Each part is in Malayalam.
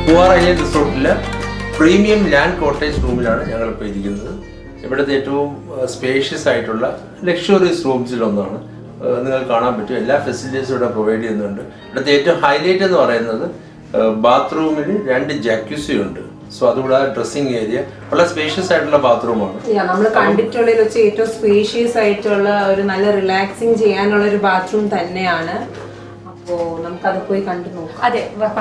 പൂവാർ ഐലൻഡ് റിസോർട്ടിലെ പ്രീമിയം ലാൻഡ് കോട്ടേജ് റൂമിലാണ് ഞങ്ങളിപ്പോൾ ഇരിക്കുന്നത് ഇവിടുത്തെ ഏറ്റവും സ്പേഷ്യസ് ആയിട്ടുള്ള ലക്ഷറിയസ് റൂംസിലൊന്നാണ് ഏഹ് നിങ്ങൾക്ക് കാണാൻ പറ്റും എല്ലാ ഫെസിലിറ്റീസും ഇവിടെ പ്രൊവൈഡ് ചെയ്യുന്നുണ്ട് ഇവിടുത്തെ ഏറ്റവും ഹൈലൈറ്റ് എന്ന് പറയുന്നത് ബാത്റൂമിൽ രണ്ട് ജാക്യുസി ഉണ്ട് സോ അതുകൂടാതെ ഡ്രസ്സിങ് ഏരിയ വളരെ സ്പേഷ്യസ് ആയിട്ടുള്ള ബാത്റൂമാണ് നമ്മൾ കണ്ടിട്ടുള്ളതിൽ വെച്ച് ഏറ്റവും സ്പേഷ്യസ് ആയിട്ടുള്ള ഒരു നല്ല റിലാക്സിങ് ചെയ്യാനുള്ള ഒരു ബാത്റൂം തന്നെയാണ് അപ്പോ നമുക്കത് പോയി കണ്ടു നോക്കാം അതെ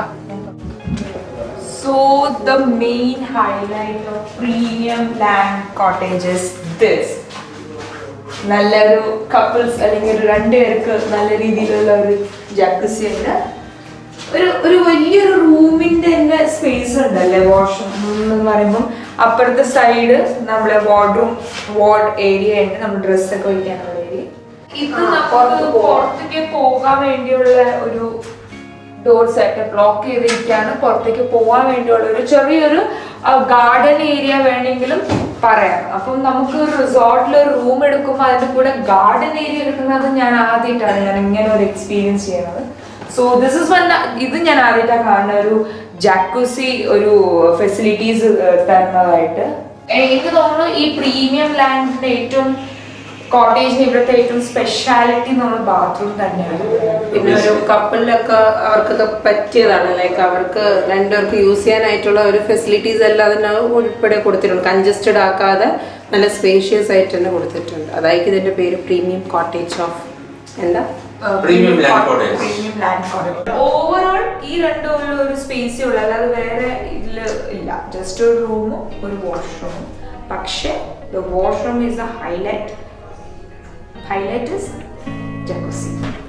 so the main highlight of premium land cottages this നല്ലൊരു കപ്പിൾസ് അല്ലെങ്കിൽ ഒരു രണ്ടുപേർക്ക് നല്ല രീതിയിലുള്ള ഒരു ജക്കുസി ഉണ്ട് ഒരു ഒരു വലിയൊരു റൂമിന്റെ തന്നെ സ്പേസ് ഉണ്ടല്ലേ വാഷ് എന്ന് പറയുമ്പോൾ അപ്പുറത്തെ സൈഡ് നമ്മളെ വാർഡ്റൂം വാർഡ് ഏരിയ ഉണ്ട് നമ്മൾ ഡ്രസ്സൊക്കെ വയ്ക്കാനുള്ള ഏരിയ ഇത് നമുക്ക് പുറത്തേക്ക് പോകാൻ വേണ്ടിയുള്ള ഒരു ഡോർ സെറ്റപ്പ് ലോക്ക് ചെയ്തിരിക്കുകയാണ് പുറത്തേക്ക് പോകാൻ വേണ്ടിയുള്ള ഒരു ചെറിയൊരു ഗാർഡൻ ഏരിയ വേണമെങ്കിലും പറയാം അപ്പം നമുക്ക് റിസോർട്ടിൽ ഒരു റൂം എടുക്കുമ്പോൾ അതിന്റെ കൂടെ ഗാർഡൻ ഏരിയ എടുക്കുന്നത് ഞാൻ ആദ്യമായിട്ടാണ് ഞാൻ ഇങ്ങനെ ഒരു എക്സ്പീരിയൻസ് ചെയ്യുന്നത് സോ ദിസ് ഇസ് വൺ ഇത് ഞാൻ ആദ്യമായിട്ടാണ് കാണുന്ന ഒരു ജാക്കുസി ഒരു ഫെസിലിറ്റീസ് തരുന്നതായിട്ട് എനിക്ക് തോന്നുന്നു ഈ പ്രീമിയം ലാൻഡിന്റെ ഏറ്റവും കോട്ടേജിന് ഇവിടുത്തെ ഏറ്റവും സ്പെഷ്യാലിറ്റി എന്നുള്ള ബാത്റൂം തന്നെയാണ് പിന്നെ ഒരു കപ്പിളിലൊക്കെ അവർക്കൊക്കെ പറ്റിയതാണ് ലൈക്ക് അവർക്ക് രണ്ടുപേർക്ക് യൂസ് ചെയ്യാനായിട്ടുള്ള ഒരു ഫെസിലിറ്റീസ് എല്ലാം അതിന് ഉൾപ്പെടെ കൊടുത്തിട്ടുണ്ട് കൺജസ്റ്റഡ് ആക്കാതെ നല്ല സ്പേഷ്യസ് ആയിട്ട് തന്നെ കൊടുത്തിട്ടുണ്ട് അതായിരിക്കും ഇതിന്റെ പേര് പ്രീമിയം കോട്ടേജ് ഓഫ് എന്താ Premium land cottage. Premium land cottage overall ഈ രണ്ടും ഒരു സ്പേസേ ഉള്ളൂ അല്ലാതെ വേറെ ഇതില് ഇല്ല ജസ്റ്റ് ഒരു റൂമും ഒരു വാഷ്റൂമും പക്ഷേ the washroom is the highlight highlight is jacuzzi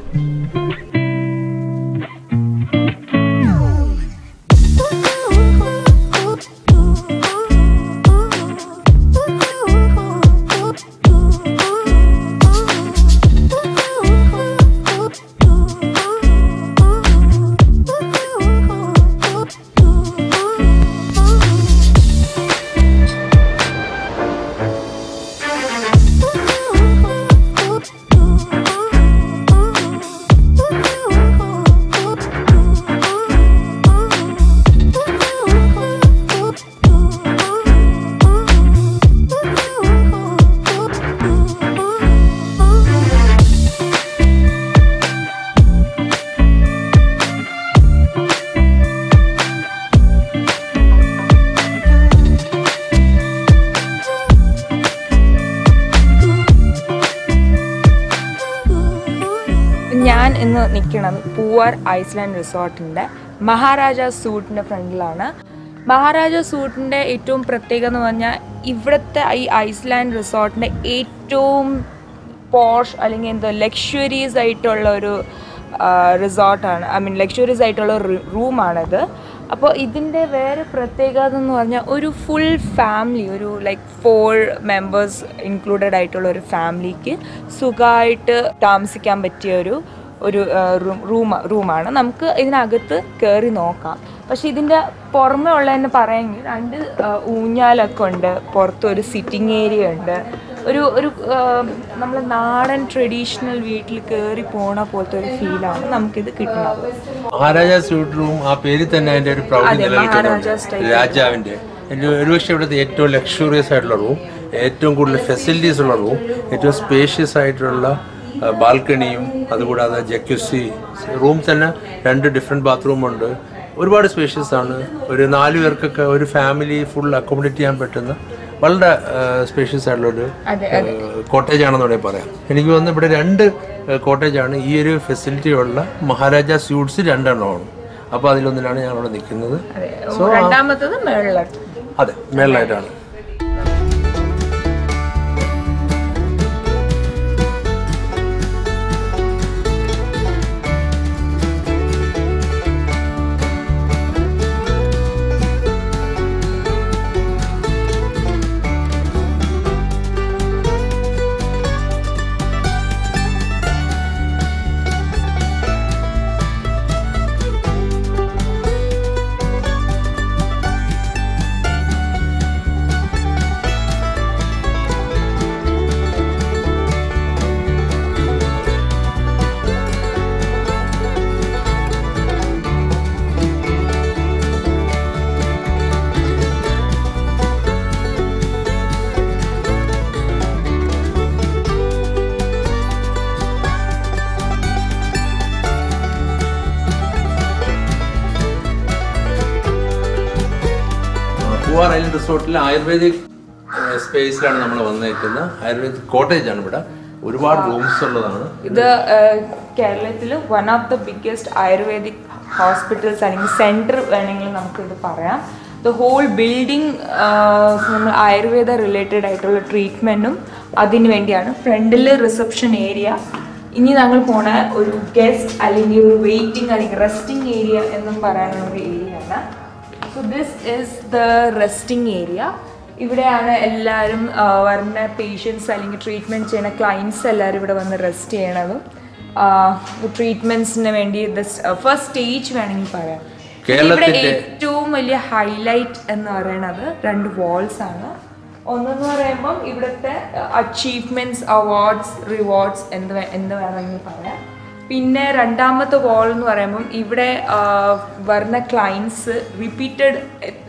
ഞാൻ ഇന്ന് നിൽക്കുന്നത് പൂവാർ ഐസ്ലാൻഡ് റിസോർട്ടിൻ്റെ മഹാരാജ സൂട്ടിൻ്റെ ഫ്രണ്ടിലാണ് മഹാരാജ സൂട്ടിൻ്റെ ഏറ്റവും പ്രത്യേകത എന്ന് പറഞ്ഞാൽ ഇവിടുത്തെ ഈ ഐസ്ലാൻഡ് റിസോർട്ടിൻ്റെ ഏറ്റവും പോഷ് അല്ലെങ്കിൽ എന്തോ ലക്ഷറീസ് ആയിട്ടുള്ള ഒരു റിസോർട്ടാണ് ഐ മീൻ ലക്ഷറീസ് ആയിട്ടുള്ള റൂമാണിത് അപ്പോൾ ഇതിൻ്റെ വേറെ പ്രത്യേകത എന്ന് പറഞ്ഞാൽ ഒരു ഫുൾ ഫാമിലി ഒരു ലൈക്ക് ഫോർ മെമ്പേഴ്സ് ഇൻക്ലൂഡഡ് ആയിട്ടുള്ള ഒരു ഫാമിലിക്ക് സുഖമായിട്ട് താമസിക്കാൻ പറ്റിയ ഒരു ഒരു റൂം റൂമാണ് നമുക്ക് ഇതിനകത്ത് കയറി നോക്കാം പക്ഷെ ഇതിൻ്റെ പുറമെ ഉള്ളതെന്ന് പറയുമെങ്കിൽ രണ്ട് ആ, ഊഞ്ഞാലൊക്കെ ഉണ്ട് പുറത്ത് ഒരു സിറ്റിംഗ് ഏരിയ ഉണ്ട് ഒരു ഒരു നമ്മൾ നാടൻ ട്രഡീഷണൽ വീട്ടിൽ കയറി പോണ പോലത്തെ ഒരു ഫീലാണ് നമുക്കിത് കിട്ടുന്നത് മഹാരാജ സ്യൂട്ട് റൂം ആ പേരിൽ തന്നെ അതിന്റെ ഒരു പ്രൗഢി അതെ, നിലനിൽക്കുന്നുണ്ട് മഹാരാജാസ് type. രാജാവിന്റെ എൻ്റെ ഒരുപക്ഷെ ഇവിടുത്തെ ഏറ്റവും ലക്ഷറിയസ് ആയിട്ടുള്ള റൂം ഏറ്റവും കൂടുതൽ ഫെസിലിറ്റീസ് ഉള്ള റൂം ഏറ്റവും സ്പേഷ്യസ് ആയിട്ടുള്ള ബാൽക്കണിയും അതുകൂടാതെ ജക്യുസി റൂം തന്നെ രണ്ട് ഡിഫറെൻറ്റ് ബാത്റൂം ഉണ്ട് ഒരുപാട് സ്പേഷ്യസ് ആണ് ഒരു നാല് പേർക്കൊക്കെ ഒരു ഫാമിലി ഫുൾ അക്കോമഡേറ്റ് ചെയ്യാൻ പറ്റുന്ന വളരെ സ്പേഷ്യസ് ആയിട്ടുള്ള ഒരു കോട്ടേജ് ആണെന്ന് വേണമെങ്കിൽ പറയാം എനിക്ക് തോന്നുന്നു ഇവിടെ രണ്ട് കോട്ടേജ് ആണ് ഈ ഒരു ഫെസിലിറ്റി ഉള്ള മഹാരാജ സ്യൂട്ട്സ് രണ്ടെണ്ണമാണ് അപ്പോൾ അതിലൊന്നിലാണ് ഞാൻ ഇവിടെ നിൽക്കുന്നത് രണ്ടാമത്തത് മേളിലാണ് അതെ മേളിലായിട്ടാണ് പൂവാർ ഐലൻഡ് റിസോർട്ടിൽ ആയുർവേദിക് സ്പേസിലാണ് നമ്മൾ വന്നേക്കുന്നത് ആയുർവേദിക് കോട്ടേജ് ആണ് ഇവിടെ ഒരുപാട് റൂംസ് ഉള്ളതാണ് ഇത് കേരളത്തിൽ one of the biggest ayurvedic hospitals അല്ലെങ്കിൽ സെൻറ്റർ വേണമെങ്കിൽ നമുക്ക് ഇത് പറയാം ദ ഹോൾ ബിൽഡിംഗ് നമ്മൾ ആയുർവേദ റിലേറ്റഡ് ആയിട്ടുള്ള ട്രീറ്റ്മെൻറ്റും അതിന് വേണ്ടിയാണ് ഫ്രണ്ടിൽ റിസപ്ഷൻ ഏരിയ ഇനി ഞങ്ങൾ പോണ ഒരു ഗസ്റ്റ് അല്ലെങ്കിൽ ഒരു വെയിറ്റിംഗ് അല്ലെങ്കിൽ റെസ്റ്റിംഗ് ഏരിയ എന്നും പറയാനുള്ള ഒരു ഏരിയ ആണ് so this is the resting area ഇവിടെയാണ് എല്ലാവരും ആ, വരുന്ന പേഷ്യൻസ് അല്ലെങ്കിൽ ട്രീറ്റ്മെൻറ്റ് ചെയ്യുന്ന ക്ലയൻസ് എല്ലാവരും ഇവിടെ വന്ന് റെസ്റ്റ് ചെയ്യണതും ട്രീറ്റ്മെൻറ്റ്സിന് വേണ്ടി ഫസ്റ്റ് സ്റ്റേജ് വേണമെങ്കിൽ പറയാം ഇവിടെ കേരളത്തിന്റെ- ഏറ്റവും വലിയ ഹൈലൈറ്റ് എന്ന് പറയുന്നത് രണ്ട് വാൾസ് ആണ് ഒന്നെന്ന് പറയുമ്പം ഇവിടുത്തെ അച്ചീവ്മെന്റ്സ് അവാർഡ്സ് റിവാർഡ്സ് എന്ത് വേ- എന്ത് വേണമെങ്കിൽ പറയാം പിന്നെ രണ്ടാമത്തെ വാൾ എന്ന് പറയുമ്പം ഇവിടെ ആ, വരുന്ന ക്ലയൻസ് റിപ്പീറ്റഡ്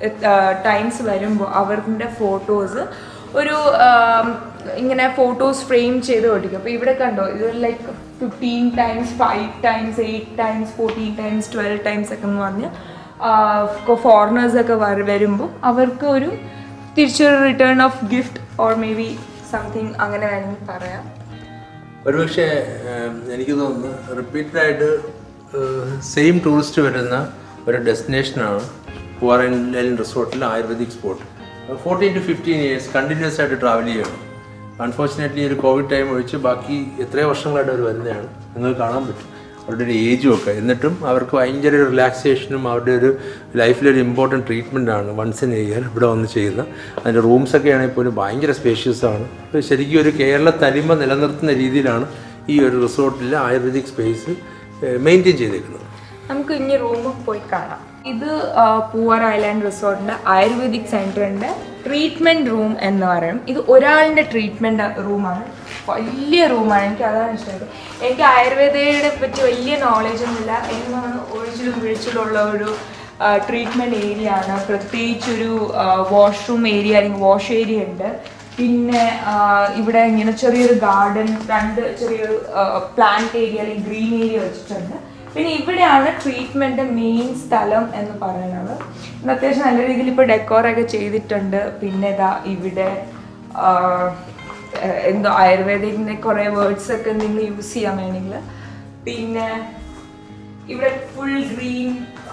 ടൈംസ് വരുമ്പോൾ അവരുടെ ഫോട്ടോസ് ഒരു ആം, ഇങ്ങനെ ഫോട്ടോസ് ഫ്രെയിം ചെയ്ത് ഒട്ടിക്കും അപ്പോൾ ഇവിടെ കണ്ടോ ഇത് like fifteen times five times eight times fourteen times twelve times ഒക്കെ എന്ന് പറഞ്ഞ് ഫോറിനേഴ്സ് ഒക്കെ വരുമ്പോൾ അവർക്ക് ഒരു തിരിച്ചൊരു return of gift or maybe something അങ്ങനെ വേണമെങ്കിൽ പറയാം ഒരുപക്ഷെ ഏം, എനിക്ക് തോന്നുന്നു റിപ്പീറ്റഡ് ആയിട്ട് സെയിം ടൂറിസ്റ്റ് വരുന്ന ഒരു ഡെസ്റ്റിനേഷനാണ് പൂവാർ ഐലൻഡ് റിസോർട്ടിൽ ayurvedic spot fourteen to fifteen years continuous ആയിട്ട് ട്രാവൽ ചെയ്യണം അൺഫോർച്ചുനേറ്റ്ലി ഒരു കോവിഡ് ടൈം ഒഴിച്ച് ബാക്കി എത്രയോ വർഷങ്ങളായിട്ട് അവർ വരുന്നതാണ് നിങ്ങൾക്ക് കാണാൻ പറ്റും അവരുടെ ഒരു ഏജും ഒക്കെ എന്നിട്ടും അവർക്ക് ഭയങ്കര ഒരു റിലാക്സേഷനും അവരുടെ ഒരു ലൈഫിലൊരു ഇമ്പോർട്ടൻറ്റ് ട്രീറ്റ്മെൻ്റ് ആണ് വൺസ് ഇൻ ഇയർ ഇവിടെ വന്ന് ചെയ്യുന്ന അതിൻ്റെ റൂംസൊക്കെ ആണെങ്കിൽ പോലും ഭയങ്കര സ്പേഷ്യസ് ആണ് ഇത് ശരിക്കും ഒരു കേരള തനിമ നിലനിർത്തുന്ന രീതിയിലാണ് ഈ ഒരു റിസോർട്ടിൽ ആയുർവേദിക് സ്പേസ് മെയിൻറ്റെയിൻ ചെയ്തേക്കുന്നത് നമുക്ക് ഇനി റൂമിൽ പോയി കാണാം ഇത് ആ, പൂവാർ ഐലാൻഡ് റിസോർട്ടിൻ്റെ ആയുർവേദിക് സെൻറ്ററിൻ്റെ ട്രീറ്റ്മെൻറ്റ് റൂം എന്ന് പറയും ഇത് ഒരാളിൻ്റെ ട്രീറ്റ്മെൻറ്റ് റൂമാണ് വലിയ റൂമാണ് എനിക്ക് അതാണ് ഇഷ്ടമായത് എനിക്ക് ആയുർവേദയുടെ പറ്റി വലിയ നോളേജ് ഒന്നുമില്ല എന്നാണ് ഒഴിച്ചിലും വീഴ്ചയിലുള്ള ഒരു ട്രീറ്റ്മെൻറ്റ് ഏരിയ ആണ് പ്രത്യേകിച്ച് ഒരു വാഷ്റൂം ഏരിയ അല്ലെങ്കിൽ വാഷ് ഏരിയ ഉണ്ട് പിന്നെ ആ, ഇവിടെ ഇങ്ങനെ ചെറിയൊരു ഗാർഡൻ രണ്ട് ചെറിയൊരു പ്ലാന്റ് ഏരിയ അല്ലെങ്കിൽ ഗ്രീൻ ഏരിയ വെച്ചിട്ടുണ്ട് പിന്നെ ഇവിടെയാണ് ട്രീറ്റ്മെന്റ് മെയിൻ സ്ഥലം എന്ന് പറയുന്നത് ഇത് അത്യാവശ്യം നല്ല രീതിയിൽ ഇപ്പോൾ ഡെക്കോറൊക്കെ ചെയ്തിട്ടുണ്ട് പിന്നെ ഇതാ ഇവിടെ ആ, എ- എന്തോ ആയുർവേദിക്കിന്റെ കുറേ വേർഡ്സ് ഒക്കെ നിങ്ങൾ യൂസ് ചെയ്യാൻ വേണമെങ്കിൽ പിന്നെ ഇവിടെ ഫുൾ ഗ്രീൻ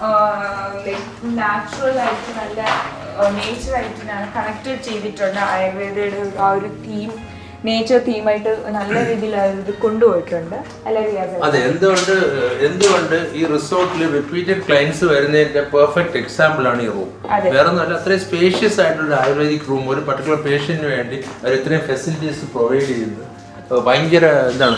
ലൈക്ക് നാച്ചുറൽ ആയിട്ട് നല്ല നേച്ചർ ആയിട്ടാണ് കണക്റ്റഡ് ചെയ്തിട്ടുണ്ട് ആയുർവേദയുടെ ഒരു ആ ഒരു തീം നേച്ചർ തീമായിട്ട് നല്ല രീതിയിൽ ഇത് കൊണ്ടുപോയിട്ടുണ്ട് അല്ലെ റിയാസ് അതെ എന്തുകൊണ്ട് എന്തുകൊണ്ട് ഈ റിസോർട്ടിൽ റിപ്പീറ്റഡ് ക്ലയൻസ് വരുന്നതിന്റെ പെർഫെക്റ്റ് എക്സാമ്പിൾ ആണ് ഈ റൂം അതെ. വേറെ ഒന്നുമല്ല അത്രയും സ്പേഷ്യസ് ആയിട്ടുള്ള ഒരു ആയുർവേദിക് റൂം ഒരു പർട്ടിക്കുലർ പേഷ്യന്റിന് വേണ്ടി അവർ ഇത്രയും ഫെസിലിറ്റീസ് പ്രൊവൈഡ് ചെയ്യുന്നത് ഏഹ് ഭയങ്കര എന്താണ്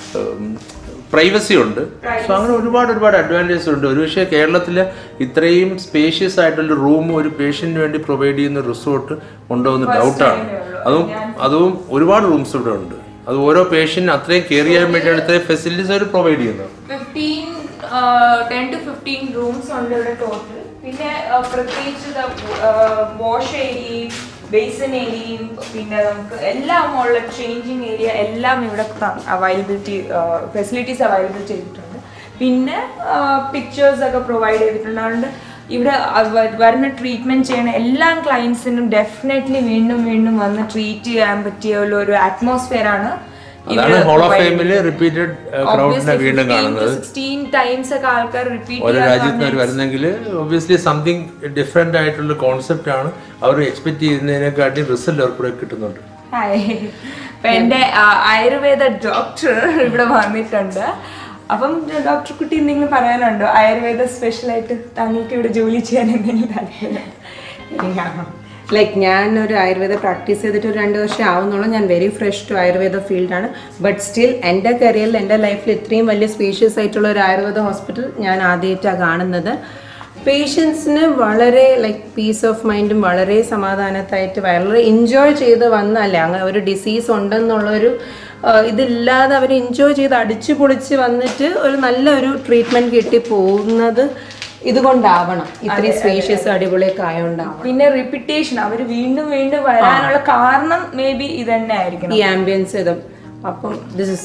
പ്രൈവസി ഉണ്ട് സോ അങ്ങനെ ഒരുപാട് ഒരുപാട് അഡ്വാൻറ്റേജസ് ഉണ്ട് ഒരുപക്ഷെ കേരളത്തിൽ ഇത്രയും സ്പേഷ്യസ് ആയിട്ടുള്ള റൂം ഒരു പേഷ്യന്റിന് വേണ്ടി പ്രൊവൈഡ് ചെയ്യുന്ന റിസോർട്ട് ഉണ്ടോ എന്ന് ഡൗട്ടാണ് അതും അതും ഒരുപാട് റൂംസ് ഇവിടെ ഉണ്ട് അത് ഓരോ പേഷ്യന്റിന് അത്രയും കെയർ ചെയ്യാൻ വേണ്ടിയാണ് ഇത്രയും ഫെസിലിറ്റീസ് അവർ പ്രൊവൈഡ് ചെയ്യുന്നത് fifteen ten to fifteen rooms ഉണ്ട് ഇവിടെ ടോട്ടൽ പിന്നെ ആ, പ്രത്യേകിച്ച് വാഷ് ഏരിയയും ബേസൺ ഏരിയയും പിന്നെ നമുക്ക് എല്ലാം ഉള്ള ചേഞ്ചിങ് ഏരിയ എല്ലാം ഇവിടെ അവൈലബിലിറ്റി ഫെസിലിറ്റീസ് അവൈലബിൾ ചെയ്തിട്ടുണ്ട് പിന്നെ പിക്ചേഴ്സ് ഒക്കെ പ്രൊവൈഡ് ചെയ്തിട്ടുണ്ട് അതുകൊണ്ട് ഇവിടെ അവ- വരുന്ന ട്രീറ്റ്മെന്റ് ചെയ്യുന്ന എല്ലാ ക്ലയൻസിനും ഡെഫിനറ്റ്ലി വീണ്ടും വീണ്ടും വന്ന് ട്രീറ്റ് ചെയ്യാൻ പറ്റിയ ഉള്ള ഒരു അറ്റ്മോസ്ഫിയർ ആണ് അതാണ് ഹോൾ ഓഫ് ഫെയിമിൽ റിപ്പീറ്റഡ് ക്രൗഡിനെ വീണ്ടും കാണുന്നത് സിക്സ്റ്റീൻ ടൈംസ് ഒക്കെ ആൾക്കാർ റിപ്പീറ്റ് ഓരോ രാജ്യത്ത് നിന്ന് വരുന്നെങ്കിൽ ഒബ്വിയസ്ലി സംതിങ് ഡിഫറെൻ്റ് ആയിട്ടുള്ള കോൺസെപ്റ്റ് ആണ് അവർ എക്സ്പെക്ട് ചെയ്യുന്നതിനെക്കാട്ടി റിസൾട്ട് അവർക്ക് ഇവിടെ കിട്ടുന്നുണ്ട് ഹായ് അപ്പൊ എന്റെ ആ, ആയുർവേദ ഡോക്ടർ ഇവിടെ വന്നിട്ടുണ്ട് അപ്പം ഡോക്ടർ കുട്ടി എന്തെങ്കിലും പറയാനുണ്ടോ ആയുർവേദ സ്പെഷ്യൽ ആയിട്ട് താങ്കൾക്ക് ഇവിടെ ജോലി ചെയ്യാൻ എന്തെങ്കിലും താല്പര്യം ലൈക്ക് ഞാൻ ഒരു ആയുർവേദ പ്രാക്ടീസ് ചെയ്തിട്ട് ഒരു രണ്ട് വർഷം ആവുന്നുള്ളൂ ഞാൻ വെരി ഫ്രഷ് ടു ആയുർവേദ ഫീൽഡാണ് ബട്ട് സ്റ്റിൽ എൻ്റെ കരിയറിൽ എൻ്റെ ലൈഫിൽ ഇത്രയും വലിയ സ്പീഷ്യസ് ആയിട്ടുള്ള ഒരു ആയുർവേദ ഹോസ്പിറ്റൽ ഞാൻ ആദ്യമായിട്ടാണ് കാണുന്നത് പേഷ്യൻസിന് വളരെ ലൈക്ക് പീസ് ഓഫ് മൈൻഡും വളരെ സമാധാനത്തായിട്ട് വളരെ എൻജോയ് ചെയ്ത് വന്നല്ലേ അങ്ങനെ ഒരു ഡിസീസ് ഉണ്ടെന്നുള്ളൊരു ആ, ഇതില്ലാതെ അവർ എൻജോയ് ചെയ്ത് അടിച്ചു പൊളിച്ച് വന്നിട്ട് ഒരു നല്ലൊരു ട്രീറ്റ്മെൻറ്റ് കിട്ടി പോകുന്നത് ഇതുകൊണ്ടാവണം ഇത്രയും സ്പേഷ്യസ് അടിപൊളിയൊക്കെ ആയതുകൊണ്ടാവണം പിന്നെ റിപ്പിറ്റേഷൻ അവർ വീണ്ടും വീണ്ടും വരാനുള്ള കാരണം മേ ബി ഇത് തന്നെ ആയിരിക്കണം ഈ ആംബിയൻസ് ഇതും അപ്പം ദിസ് ഇസ്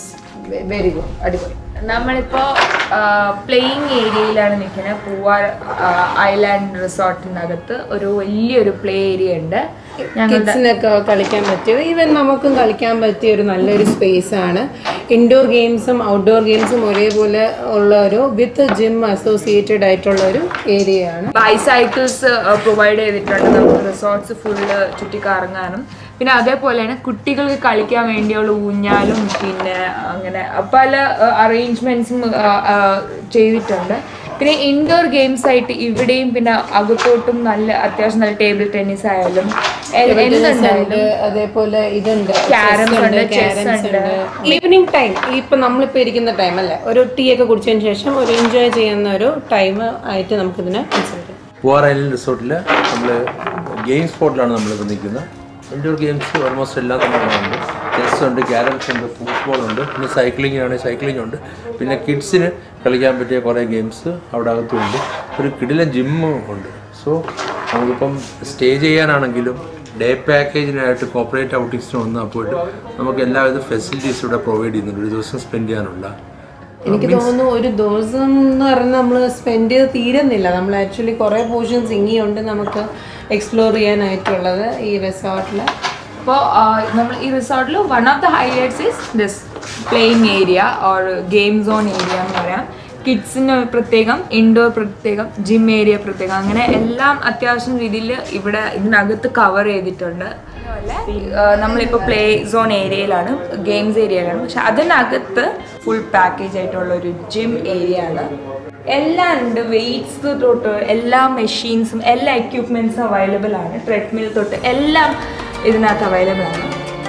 വെരി ഗുഡ് അടിപൊളി നമ്മളിപ്പോ പ്ലേയിങ് ഏരിയയിലാണ് നിൽക്കുന്നത് പൂവാർ ഐലാൻഡ് റിസോർട്ടിനകത്ത് ഒരു വലിയൊരു പ്ലേ ഏരിയ ഉണ്ട് ഞങ്ങളുടെ കിഡ്സിനൊക്കെ കളിക്കാൻ പറ്റിയ ഈവൻ നമുക്കും കളിക്കാൻ പറ്റിയ ഒരു നല്ലൊരു സ്പേസ് ആണ് ഇൻഡോർ ഗെയിംസും ഔട്ട്ഡോർ ഗെയിംസും ഒരേപോലെ ഉള്ള ഒരു വിത്ത് ജിം അസോസിയേറ്റഡ് ആയിട്ടുള്ള ഒരു ഏരിയയാണ് ബൈസൈക്കിൾസ് പ്രൊവൈഡ് ചെയ്തിട്ടുണ്ട് നമുക്ക് റിസോർട്ട്സ് ഫുള്ള് ചുറ്റിക്കറങ്ങാനും പിന്നെ അതേപോലെ തന്നെ കുട്ടികൾക്ക് കളിക്കാൻ വേണ്ടിയുള്ള ഊഞ്ഞാലും പിന്നെ അങ്ങനെ പല അറേഞ്ച്മെന്റ്സും ചെയ്തിട്ടുണ്ട് പിന്നെ ഇൻഡോർ ഗെയിംസ് ആയിട്ട് ഇവിടെയും പിന്നെ അകത്തോട്ടും നല്ല അത്യാവശ്യം നല്ല ടേബിൾ ടെന്നീസ് ആയാലും എ- എന്തുണ്ടായാലും അതേപോലെ ഇതുണ്ട് Caroms ഉണ്ട്, chess ഉണ്ട്. ഈവനിങ് ടൈം ഇപ്പൊ നമ്മളിപ്പോ ഇരിക്കുന്ന ടൈം അല്ലേ ഒരു ടീ ഒക്കെ കുടിച്ചതിന് ശേഷം ഒരു എൻജോയ് ചെയ്യുന്ന ഒരു ടൈം ആയിട്ട് നമുക്കിതിനെ കൺസിഡർ ചെയ്യാം പൂവാർ ഐലൻഡ് റിസോർട്ടിൽ നമ്മൾ ഗെയിം സ്പോട്ടിലാണ് നമ്മളിപ്പോൾ നിൽക്കുന്നത് ഇൻഡോർ ഗെയിംസ് ഓൾമോസ്റ്റ് എല്ലാം നമ്മളുണ്ട് ചെസ് ഉണ്ട് ക്യാരംസ് ഉണ്ട് ഫുട്ബോൾ ഉണ്ട് പിന്നെ സൈക്ലിംഗ് ആണെങ്കിൽ സൈക്ലിംഗ് ഉണ്ട് പിന്നെ കിഡ്സിന് കളിക്കാൻ പറ്റിയ കുറേ ഗെയിംസ് അവിടെ അകത്തുണ്ട് ഒരു കിടിലൻ ജിമ്മും ഉണ്ട് സോ നമുക്കിപ്പം സ്റ്റേ ചെയ്യാനാണെങ്കിലും ഡേ പാക്കേജിനായിട്ട് കോപ്പറേറ്റ് ഔട്ടിങ്സിന് വന്നാൽ പോയിട്ട് നമുക്ക് എല്ലാവിധ ഫെസിലിറ്റീസ് ഇവിടെ പ്രൊവൈഡ് ചെയ്യുന്നുണ്ട് ഒരു ദിവസം സ്പെൻഡ് ചെയ്യാനുള്ള എനിക്ക് തോന്നുന്നു ഒരു ദിവസം എന്ന് പറഞ്ഞാൽ നമ്മൾ സ്പെൻഡ് ചെയ്ത് തീരുന്നില്ല നമ്മൾ ആക്ച്വലി കുറേ പോർഷൻസ് ഇനിയുണ്ട് നമുക്ക് എക്സ്പ്ലോർ ചെയ്യാനായിട്ടുള്ളത് ഈ റിസോർട്ടിൽ അപ്പോൾ നമ്മൾ ഈ റിസോർട്ടിൽ one of the highlights is this playing area or game zone area എന്ന് പറയാം കിഡ്സിന് പ്രത്യേകം ഇൻഡോർ പ്രത്യേകം ജിം ഏരിയ പ്രത്യേകം അങ്ങനെ എല്ലാം അത്യാവശ്യം രീതിയിൽ ഇവിടെ ഇതിനകത്ത് കവർ ചെയ്തിട്ടുണ്ട് നമ്മളിപ്പോൾ പ്ലേ സോൺ ഏരിയയിലാണ് ഗെയിംസ് ഏരിയയിലാണ് പക്ഷെ അതിനകത്ത് ഫുൾ പാക്കേജ് ആയിട്ടുള്ള ഒരു ജിം ഏരിയ ആണ് എല്ലാം ഉണ്ട് വെയ്റ്റ്സ് തൊട്ട് എല്ലാ മെഷീൻസും എല്ലാ എക്യുപ്മെൻറ്റ്സും അവൈലബിൾ ആണ് ട്രെഡ്മിൽ തൊട്ട് എല്ലാം ഇതിനകത്ത് അവൈലബിൾ ആണ്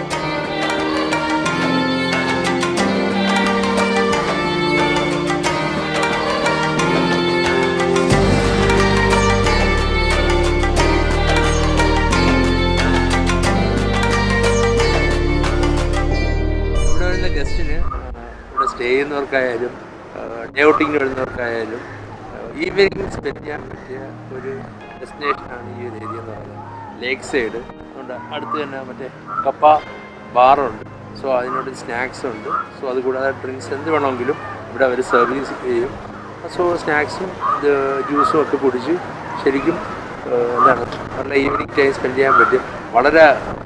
ഇവിടെ വരുന്ന ഗസ്റ്റിന് ഇവിടെ സ്റ്റേ ചെയ്യുന്നവർക്കായാലും ഡേ ഔട്ടിങ്ങിന് വരുന്നവർക്കായാലും ഈവനിങ് സ്പെൻഡ് ചെയ്യാൻ പറ്റിയ ഒരു ഡെസ്റ്റിനേഷനാണ് ഈ ഒരു ഏരിയ എന്ന് പറയുന്നത് ലേക്ക് സൈഡ് അതുകൊണ്ട് അടുത്ത് തന്നെ മറ്റേ കപ്പ ബാറുണ്ട് സോ അതിനോട് സ്നാക്സ് ഉണ്ട് സോ അതുകൂടാതെ ഡ്രിങ്ക്സ് എന്ത് വേണമെങ്കിലും ഇവിടെ അവർ സർവീസ് ചെയ്യും സോ സ്നാക്സും ഇത് ജ്യൂസും ഒക്കെ കുടിച്ച് ശരിക്കും ആ, എന്താണ് നല്ല ഈവനിങ് ടൈം സ്പെൻഡ് ചെയ്യാൻ പറ്റും വളരെ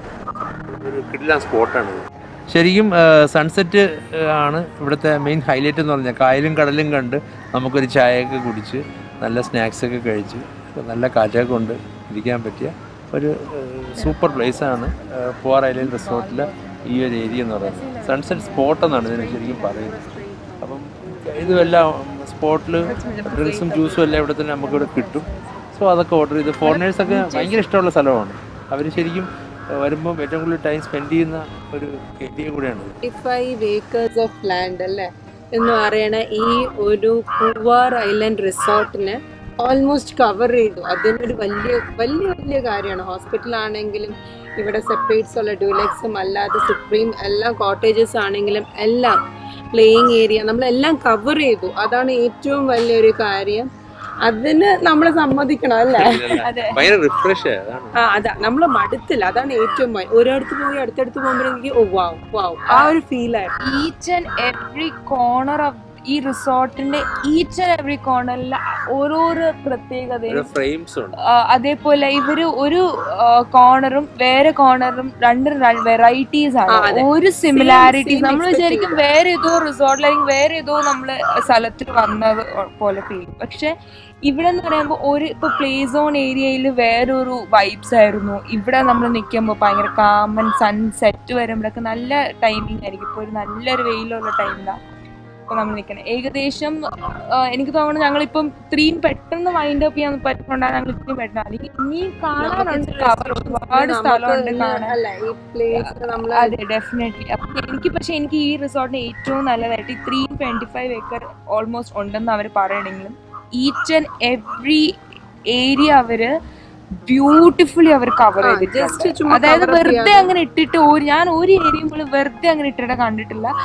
ഒരു കിടിലൻ സ്പോട്ടാണ് ഇത് ശരിക്കും സൺസെറ്റ് ആണ് ഇവിടുത്തെ മെയിൻ ഹൈലൈറ്റ് എന്ന് പറഞ്ഞാൽ കായലും കടലും കണ്ട് നമുക്കൊരു ചായയൊക്കെ കുടിച്ച് നല്ല സ്നാക്സ് ഒക്കെ കഴിച്ച് നല്ല കാറ്റൊക്കെ കൊണ്ട് ഇരിക്കാൻ പറ്റിയ ഒരു സൂപ്പർ പ്ലേസാണ് പൂവാർ ഐലൻഡ് റിസോർട്ടിലെ ഈ ഒരു ഏരിയ എന്ന് പറയുന്നത് സൺസെറ്റ് സ്പോട്ട് എന്നാണ് ഇതിന് ശരിക്കും പറയുന്നത് അപ്പം ഇതുമെല്ലാം സ്പോട്ടിൽ ഡ്രിങ്ക്സും ജ്യൂസും എല്ലാം ഇവിടെ തന്നെ നമുക്കിവിടെ കിട്ടും സോ അതൊക്കെ ഓർഡർ ചെയ്ത് ഫോറിനേഴ്സൊക്കെ ഭയങ്കര ഇഷ്ടമുള്ള സ്ഥലമാണ് അവർ ശരിക്കും വരുമ്പം ഏറ്റവും കൂടുതൽ ടൈം സ്പെൻഡ് ചെയ്യുന്ന ഒരു ഏരിയ കൂടെയാണ് ഫൈവ് ഏക്കേഴ്സ് ഓഫ് ലാൻഡ് അല്ലേ എന്ന് പറയണ ഈ ഒരു പൂവാർ ഐലൻഡ് റിസോർട്ടിന് ഓൾമോസ്റ്റ് കവർ ചെയ്തു അതിനൊരു വലിയ വലിയ വലിയ കാര്യമാണ് ഹോസ്പിറ്റൽ ആണെങ്കിലും ഇവിടെ സെപ്പറേറ്റ്സ് ഉള്ള ഡ്യൂലെക്സും അല്ലാതെ സുപ്രീം എല്ലാം കോട്ടേജസ് ആണെങ്കിലും എല്ലാം പ്ലേയിങ് ഏരിയ നമ്മളെല്ലാം കവർ ചെയ്തു അതാണ് ഏറ്റവും വലിയൊരു കാര്യം അതിന് നമ്മൾ സമ്മതിക്കണം അല്ലേ ഭയങ്കര റിഫ്രഷ് അതാണ് ആ അതാ നമ്മൾ മടുത്തില്ല അതാണ് ഏറ്റവും ഭയ- ഒരിടത്ത് പോയി അടുത്തടുത്ത് പോകുമ്പോഴേക്ക് ഓ വാവ് വാവ് ആ ഒരു ഫീൽ ആയിരുന്നു each and every corner of ഈ റിസോർട്ടിന്റെ ഈച്ച് ആൻഡ് എവറി കോർണറിൽ ഓരോരോ പ്രത്യേകതയും ഫ്രെയിംസ് ഉണ്ട് ആ, അതേപോലെ ഇവര് ഒരു കോർണറും വേറെ കോർണറും രണ്ട് വെറൈറ്റീസ് ആ, ആണ് അതെ. ഒരു സിമിലാരിറ്റീസ് same നമ്മൾ expect വിചാരിക്കും വേറെ ഏതോ റിസോർട്ടിൽ അല്ലെങ്കിൽ വേറെ ഏതോ നമ്മള് സ്ഥലത്തിൽ വന്നത് പോലെ ഫീൽ പക്ഷെ ഇവിടെ എന്ന് പറയുമ്പോൾ ഒരു ഇപ്പൊ പ്ലേ സോൺ ഏരിയയിൽ വേറൊരു വൈബ്സ് ആയിരുന്നു ഇവിടെ നമ്മൾ നിൽക്കുമ്പോൾ ഭയങ്കര കാമൻ സൺസെറ്റ് വരുമ്പോഴൊക്കെ നല്ല ടൈമിംഗ് ആയിരിക്കും ഇപ്പോൾ ഒരു നല്ലൊരു വെയിലുള്ള ടൈമിലാണ് ഇപ്പൊ നമ്മൾ നിൽക്കുന്നത് ഏകദേശം ആ, എനിക്ക് തോന്നുന്നു ഞങ്ങളിപ്പം ഇത്രയും പെട്ടെന്ന് വൈൻഡ് അപ്പ് ചെയ്യാൻ പറ്റുന്നുണ്ടാണ് ഞങ്ങൾ ഇത്രയും പെട്ടെന്ന് അല്ലെങ്കിൽ ഇനിയും കാണാനുണ്ട് cover. ഒരുപാട് സ്ഥലമുണ്ട് കാണാൻ അല്ല ഈ പ്ലേസ് നമ്മൾ അതെ ഡെഫിനറ്റ്ലി അപ്പം എനിക്ക് പക്ഷെ എനിക്ക് ഈ റിസോർട്ടിന് ഏറ്റവും നല്ലതായിട്ട് ഇത്രയും ട്വന്റി ഫൈവ് ഏക്കർ ഓൾമോസ്റ്റ് ഉണ്ടെന്ന് അവർ പറയണെങ്കിലും ഈച്ച് ആൻഡ് എവറി ഏരിയ അവര് ബ്യൂട്ടിഫുള്ളി അവർ കവർ ആ, just ചെയ്തിട്ടുണ്ട് ചുമ്മാ അതായത് cover up വെറുതെ ചെയ്യാതെ. അങ്ങനെ ഇട്ടിട്ട് ഒരു ഞാൻ ഒരു ഏരിയയും പോലും വെറുതെ അങ്ങനെ ഇട്ടിട്ട് കണ്ടിട്ടില്ല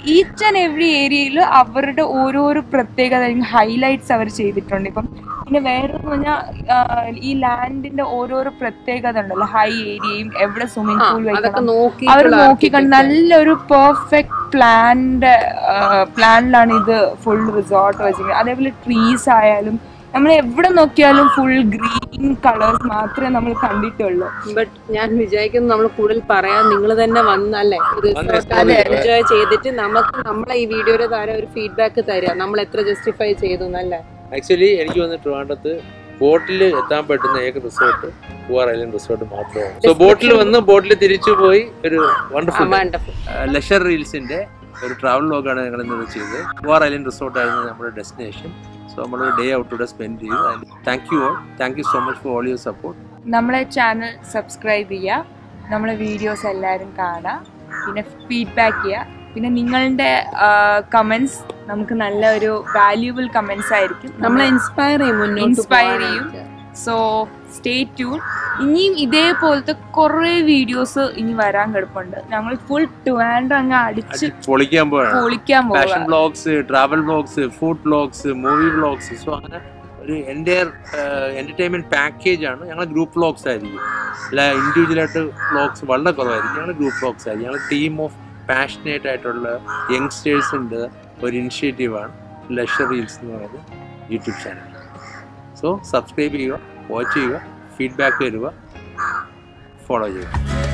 ഈച്ച് ആൻഡ് എവറി ഏരിയയിൽ അവരുടെ ഓരോരോ പ്രത്യേകത ഹൈലൈറ്റ്സ് അവർ ചെയ്തിട്ടുണ്ട് ഇപ്പം പിന്നെ വേറെ എന്ന് പറഞ്ഞാൽ ഈ ലാൻഡിന്റെ ഓരോരോ പ്രത്യേകത ഉണ്ടല്ലോ ഹൈ ഏരിയയും എവിടെ സ്വിമ്മിംഗ് പൂൾ അതൊക്കെ വെക്കണം നോക്കി അവർ നോക്കിക്കണ്ട് നല്ലൊരു പെർഫെക്റ്റ് പ്ലാൻഡ് പ്ലാനിലാണ് ഇത് ഫുൾ റിസോർട്ട് വെച്ചിരിക്കുന്നത് അതേപോലെ ട്രീസ് ആയാലും നമ്മൾ എവിടെ നോക്കിയാലും ഫുൾ ഗ്രീൻ കളേഴ്സ് മാത്രമേ നമ്മൾ കണ്ടിട്ടുള്ളൂ ബട്ട് ഞാൻ വിചാരിക്കുന്നു നമ്മൾ കൂടുതൽ പറയാൻ നിങ്ങൾ തന്നെ വന്നല്ലേ എൻജോയ് ചെയ്തിട്ട് നമുക്ക് നമ്മളെ ഈ വീഡിയോയുടെ താരം ഒരു ഫീഡ്ബാക്ക് തരിക നമ്മൾ എത്ര ജസ്റ്റിഫൈ ചെയ്തു എന്നല്ലേ ആക്ച്വലി എനിക്ക് വന്ന് ട്രിവാൻഡത്ത് ബോട്ടിൽ എത്താൻ പറ്റുന്ന ഏക റിസോർട്ട് പൂവാർ ഐലൻഡ് റിസോർട്ട് മാത്രമാണ് സോ ബോട്ടിൽ വന്ന് ബോട്ടിൽ തിരിച്ചു പോയി ഒരു വണ്ടർഫുൾ വണ്ടർഫുൾ ലഷർ റീൽസിന്റെ ഒരു ട്രാവൽ ലോഗാണ് ഞങ്ങൾ ഇന്ന് ചെയ്തത് പൂവാർ ഐലൻഡ് റിസോർട്ട് ആയിരുന്നു നമ്മുടെ ഡെസ്റ്റിനേഷൻ സോ നമ്മൾ ഡേ ഔട്ട് ഇവിടെ സ്പെൻഡ് ചെയ്തു thank you all thank you so much for all your support നമ്മളെ ചാനൽ സബ്സ്ക്രൈബ് ചെയ്യുക നമ്മളെ വീഡിയോസ് എല്ലാവരും കാണുക പിന്നെ ഫീഡ്ബാക്ക് ചെയ്യുക പിന്നെ നിങ്ങളുടെ കമൻസ് നമുക്ക് നല്ല ഒരു വാല്യൂബിൾ കമൻസ് ആയിരിക്കും നമ്മളെ ഇൻസ്പയർ ചെയ്യും മുന്നോട്ട് ഇൻസ്പയർ ചെയ്യും സോ സ്റ്റേ ട്യൂൺ ഇനിയും ഇതേപോലത്തെ കുറേ വീഡിയോസ് ഇനി വരാൻ കിടപ്പുണ്ട് ഞങ്ങൾ ഫുൾ ട്വാൻഡ് അങ്ങ് അടിച്ച് പൊളിക്കാൻ പോവാണ് പൊളിക്കാൻ ഫാഷൻ പോവാ blogs travel blogs food blogs movie blogs so അങ്ങനെ ഒരു എൻ്റെ എൻ്റർടൈൻമെൻറ്റ് പാക്കേജ് ആണ് ഞങ്ങൾ ഗ്രൂപ്പ് വ്ളോഗ്സ് ആയിരിക്കും അല്ല ഇൻഡിവിജ്വൽ ആയിട്ട് വ്ളോഗ്സ് വളരെ കുറവായിരിക്കും ഞങ്ങൾ ഗ്രൂപ്പ് വ്ളോഗ്സ് ആയിരിക്കും ഞങ്ങൾ ടീം ഓഫ് പാഷനേറ്റ് ആയിട്ടുള്ള യങ്സ്റ്റേഴ്സിൻ്റെ ഒരു ഇനിഷ്യേറ്റീവാണ് ലഷർ റീൽസ് എന്ന് പറയുന്നത് യൂട്യൂബ് ചാനൽ സോ സബ്സ്ക്രൈബ് ചെയ്യുക വാച്ച് ചെയ്യുക ഫീഡ്ബാക്ക് തരിക ഫോളോ ചെയ്യുക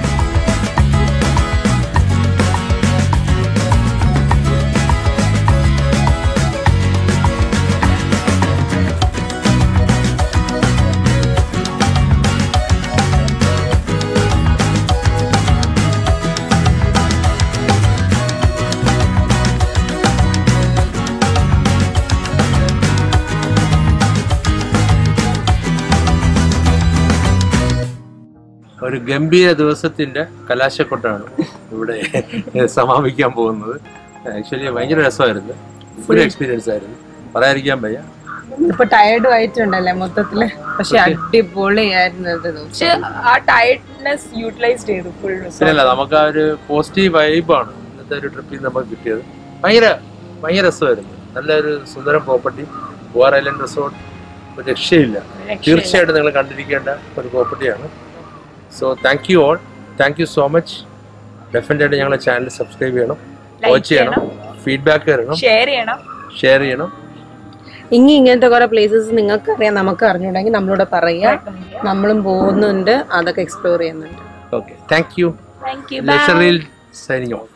ഒരു ഗംഭീര ദിവസത്തിന്റെ കലാശക്കൊട്ടാണ് ഇവിടെ സമാപിക്കാൻ പോകുന്നത് ആക്ച്വലി ഭയങ്കര രസമായിരുന്നു ഒരു എക്സ്പീരിയൻസ് ആയിരുന്നു പറയാതിരിക്കാൻ വയ്യ ഇപ്പൊ ടയർഡും ആയിട്ടുണ്ടല്ലേ മൊത്തത്തില് പക്ഷെ അടിപൊളിയായിരുന്നു ഇത് ദിവസം പക്ഷെ ആ ടയർഡ്നെസ് യൂട്ടിലൈസ് ചെയ്തു ഫുൾ പിന്നല്ല നമുക്ക് ആ ഒരു പോസിറ്റീവ് വൈബാണ് ഇന്നത്തെ ഒരു ട്രിപ്പിൽ നമുക്ക് കിട്ടിയത് ഭയങ്കര ഭയങ്കര രസമായിരുന്നു നല്ലൊരു സുന്ദരം പ്രോപ്പർട്ടി ഗോവർ ഐലൻഡ് റിസോർട്ട് ഒരു രക്ഷയില്ല തീർച്ചയായിട്ടും നിങ്ങൾ കണ്ടിരിക്കേണ്ട ഒരു പ്രോപ്പർട്ടിയാണ് so thank you all thank you so much definite ആയിട്ട് ഞങ്ങളെ ചാനൽ സബ്സ്ക്രൈബ് ചെയ്യണം Like വാച്ച് ചെയ്യണം ഫീഡ്ബാക്ക് തരണം ഷെയർ ചെയ്യണം ഷെയർ ചെയ്യണം ഇനി ഇങ്ങനത്തെ കുറെ പ്ലേസസ് നിങ്ങൾക്ക് അറിയാം നമുക്ക് അറിഞ്ഞൂടെങ്കിൽ നമ്മളോട് പറയാ നമ്മളും പോകുന്നുണ്ട് അതൊക്കെ എക്സ്പ്ലോർ ചെയ്യുന്നുണ്ട് okay thank you thank you ലെഷറിൽ സൈനിങ് ഓഫ്